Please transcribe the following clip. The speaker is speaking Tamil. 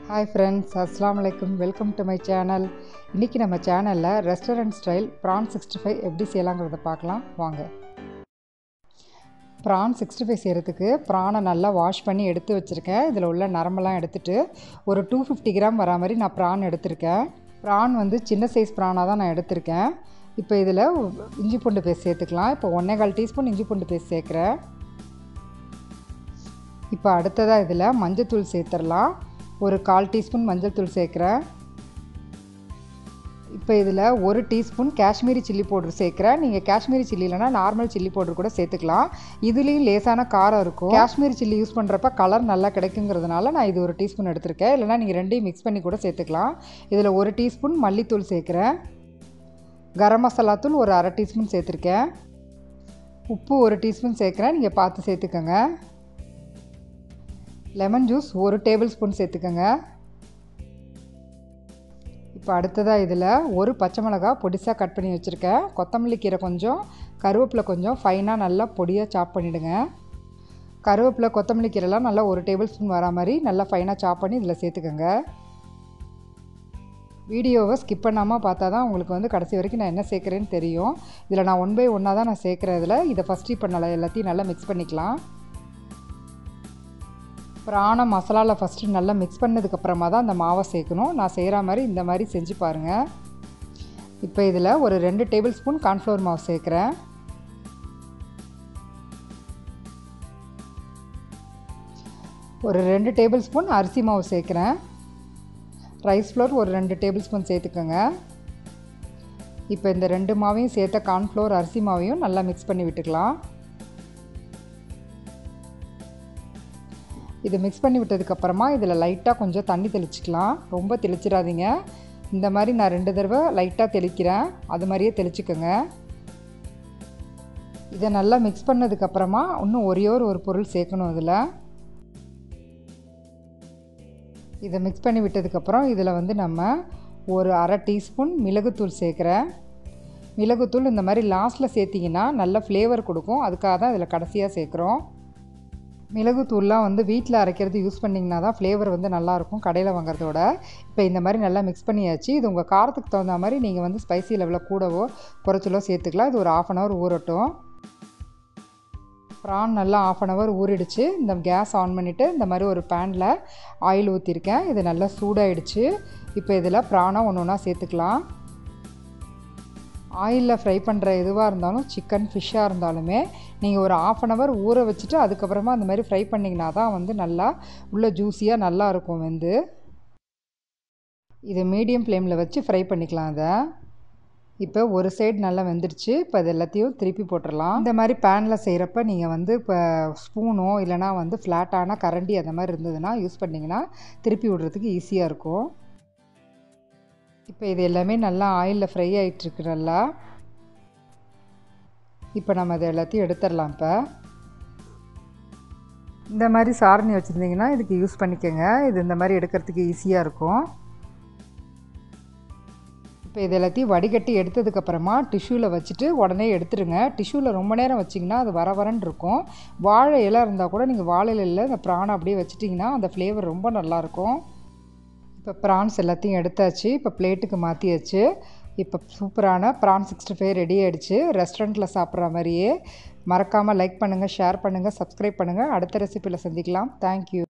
ஹாய் ஃப்ரெண்ட்ஸ் அஸ்லாம் வலைக்கும் வெல்கம் டு மை சேனல் இன்றைக்கி நம்ம சேனலில் restaurant style prawn sixty five எப்படி செய்யலாங்கிறத பார்க்கலாம் வாங்க ப்ரான் சிக்ஸ்டி ஃபைவ் செய்கிறதுக்கு ப்ரானை நல்லா வாஷ் பண்ணி எடுத்து வச்சுருக்கேன் இதில் உள்ள நரம்பெல்லாம் எடுத்துகிட்டு ஒரு டூ ஃபிஃப்டி கிராம் வரா மாதிரி நான் ப்ரான் எடுத்திருக்கேன் ப்ரான் வந்து சின்ன சைஸ் ப்ரானாக தான் நான் எடுத்திருக்கேன் இப்போ இதில் இஞ்சி பூண்டு பேஸ்ட் சேர்த்துக்கலாம் இப்போ ஒன்றே கால் டீஸ்பூன் இஞ்சி பூண்டு பேஸ்ட் சேர்க்குறேன் இப்போ அடுத்ததாக இதில் மஞ்சத்தூள் சேர்த்துடலாம் ஒரு கால் டீஸ்பூன் மஞ்சள் தூள் சேர்க்குறேன் இப்போ இதில் ஒரு டீஸ்பூன் காஷ்மீரி சில்லி பவுடர் சேர்க்குறேன் நீங்கள் காஷ்மீரி சில்லி இல்லைனா நார்மல் சில்லி பவுடர் கூட சேர்த்துக்கலாம் இதுலேயும் லேசான காரம் இருக்கும் காஷ்மீரி சில்லி யூஸ் பண்ணுறப்ப கலர் நல்லா கிடைக்குங்கிறதுனால நான் இது ஒரு டீஸ்பூன் எடுத்திருக்கேன் இல்லைனா நீங்கள் ரெண்டையும் மிக்ஸ் பண்ணி கூட சேர்த்துக்கலாம் இதில் ஒரு டீஸ்பூன் மல்லித்தூள் சேர்க்குறேன் கரம் மசாலா தூள் ஒரு அரை டீஸ்பூன் சேர்த்துருக்கேன் உப்பு ஒரு டீஸ்பூன் சேர்க்குறேன் நீங்கள் பார்த்து சேர்த்துக்கோங்க லெமன் ஜூஸ் ஒரு டேபிள் ஸ்பூன் சேர்த்துக்கோங்க இப்போ அடுத்ததாக இதில் ஒரு பச்சை மிளகா பொடிசாக கட் பண்ணி வச்சுருக்கேன் கொத்தமல்லி கீரை கொஞ்சம் கருவேப்பிலை கொஞ்சம் ஃபைனாக நல்லா பொடியாக சாப் பண்ணிவிடுங்க கருவேப்பிலை கொத்தமல்லி கீரைலாம் நல்லா ஒரு டேபிள் ஸ்பூன் வரா மாதிரி நல்லா ஃபைனாக சாப் பண்ணி இதில் சேர்த்துக்கோங்க வீடியோவை ஸ்கிப் பண்ணாமல் பார்த்தா தான் உங்களுக்கு வந்து கடைசி வரைக்கும் நான் என்ன சேர்க்குறேன்னு தெரியும் இதில் நான் ஒன் பை ஒன்னாக தான் நான் சேர்க்குறேன் இதில் இதை ஃபஸ்ட்டு இப்போ நல்லா எல்லாத்தையும் நல்லா மிக்ஸ் பண்ணிக்கலாம் பிராண மசாலாவில் ஃபஸ்ட்டு நல்லா மிக்ஸ் பண்ணதுக்கப்புறமா தான் அந்த மாவை சேர்க்கணும் நான் செய்கிற மாதிரி இந்த மாதிரி செஞ்சு பாருங்கள் இப்போ இதில் ஒரு ரெண்டு டேபிள் ஸ்பூன் கார்ன்ஃப்ளவர் மாவு சேர்க்குறேன் ஒரு ரெண்டு டேபிள் ஸ்பூன் அரிசி மாவு சேர்க்குறேன் ரைஸ் ஃப்ளோர் ஒரு ரெண்டு டேபிள் ஸ்பூன் சேர்த்துக்கோங்க இப்போ இந்த ரெண்டு மாவையும் சேர்த்த கார்ன்ஃப்ளோர் அரிசி மாவையும் நல்லா மிக்ஸ் பண்ணி விட்டுக்கலாம் இது மிக்ஸ் பண்ணி விட்டதுக்கப்புறமா இதில் லைட்டாக கொஞ்சம் தண்ணி தெளிச்சிக்கலாம் ரொம்ப தெளிச்சிடாதீங்க இந்த மாதிரி நான் ரெண்டு தடவை லைட்டாக தெளிக்கிறேன் அது மாதிரியே தெளிச்சுக்கோங்க இதை நல்லா மிக்ஸ் பண்ணதுக்கப்புறமா இன்னும் ஒரே ஒரு ஒரு பொருள் சேர்க்கணும் இதில் இதை மிக்ஸ் பண்ணி விட்டதுக்கப்புறம் இதில் வந்து நம்ம ஒரு அரை டீஸ்பூன் மிளகுத்தூள் சேர்க்குறேன் மிளகுத்தூள் இந்த மாதிரி லாஸ்ட்டில் சேர்த்திங்கன்னா நல்ல ஃப்ளேவர் கொடுக்கும் அதுக்காக தான் இதில் கடைசியாக சேர்க்குறோம் மிளகுத்தூள்லாம் வந்து வீட்டில் அரைக்கிறது யூஸ் பண்ணிங்கன்னா தான் ஃப்ளேவர் வந்து நல்லாயிருக்கும் கடையில் வாங்குறதோட இப்போ இந்த மாதிரி நல்லா மிக்ஸ் பண்ணியாச்சு இது உங்கள் காரத்துக்கு தகுந்த மாதிரி நீங்கள் வந்து ஸ்பைசி லெவலில் கூடவோ குறைச்சலோ சேர்த்துக்கலாம் இது ஒரு ஆஃப் அன் ஹவர் ஊறட்டும் ப்ரான் நல்லா ஆஃப் அன் ஹவர் ஊறிடுச்சு இந்த கேஸ் ஆன் பண்ணிவிட்டு இந்த மாதிரி ஒரு பேனில் ஆயில் ஊற்றிருக்கேன் இது நல்லா சூடாயிடுச்சு இப்போ இதில் ப்ரானை ஒன்று ஒன்றா சேர்த்துக்கலாம் ஆயிலில் ஃப்ரை பண்ணுற எதுவாக இருந்தாலும் சிக்கன் ஃபிஷ்ஷாக இருந்தாலுமே நீங்கள் ஒரு ஆஃப் அன் ஹவர் ஊற வச்சுட்டு அதுக்கப்புறமா அந்த மாதிரி ஃப்ரை பண்ணிங்கன்னா தான் வந்து நல்லா உள்ள ஜூஸியாக நல்லா இருக்கும் வந்து இதை மீடியம் ஃப்ளேமில் வச்சு ஃப்ரை பண்ணிக்கலாம் அதை இப்போ ஒரு சைடு நல்லா வெந்துடுச்சு இப்போ இது எல்லாத்தையும் திருப்பி போட்டுடலாம் இந்த மாதிரி பேனில் செய்கிறப்ப நீங்கள் வந்து இப்போ ஸ்பூனோ இல்லைனா வந்து ஃப்ளாட்டான கரண்டி அந்த மாதிரி இருந்ததுன்னா யூஸ் பண்ணிங்கன்னா திருப்பி விடுறதுக்கு ஈஸியாக இருக்கும் இப்போ இது எல்லாமே நல்லா ஆயிலில் ஃப்ரை ஆகிட்டுருக்கு நல்லா இப்போ நம்ம இது எல்லாத்தையும் எடுத்துடலாம் இப்போ இந்த மாதிரி சாரணி வச்சுருந்தீங்கன்னா இதுக்கு யூஸ் பண்ணிக்கோங்க இது இந்த மாதிரி எடுக்கிறதுக்கு ஈஸியாக இருக்கும் இப்போ இது எல்லாத்தையும் வடிகட்டி எடுத்ததுக்கப்புறமா டிஷ்யூவில் வச்சுட்டு உடனே எடுத்துருங்க டிஷ்யூவில் ரொம்ப நேரம் வச்சிங்கன்னா அது வர வரன்னு இருக்கும் வாழை இலை இருந்தால் கூட நீங்கள் வாழை இலையில் இந்த ப்ரானை அப்படியே வச்சிட்டிங்கன்னா அந்த ஃப்ளேவர் ரொம்ப நல்லாயிருக்கும் இப்போ ப்ரான்ஸ் எல்லாத்தையும் எடுத்தாச்சு இப்போ பிளேட்டுக்கு மாற்றியாச்சு இப்போ சூப்பரான ப்ரான் சிக்ஸ்டி ஃபைவ் ரெடி ஆகிடுச்சு ரெஸ்டாரண்ட்டில் சாப்பிட்ற மாதிரியே மறக்காமல் லைக் பண்ணுங்கள் ஷேர் பண்ணுங்கள் சப்ஸ்கிரைப் பண்ணுங்கள் அடுத்த ரெசிப்பியில் சந்திக்கலாம் தேங்க்யூ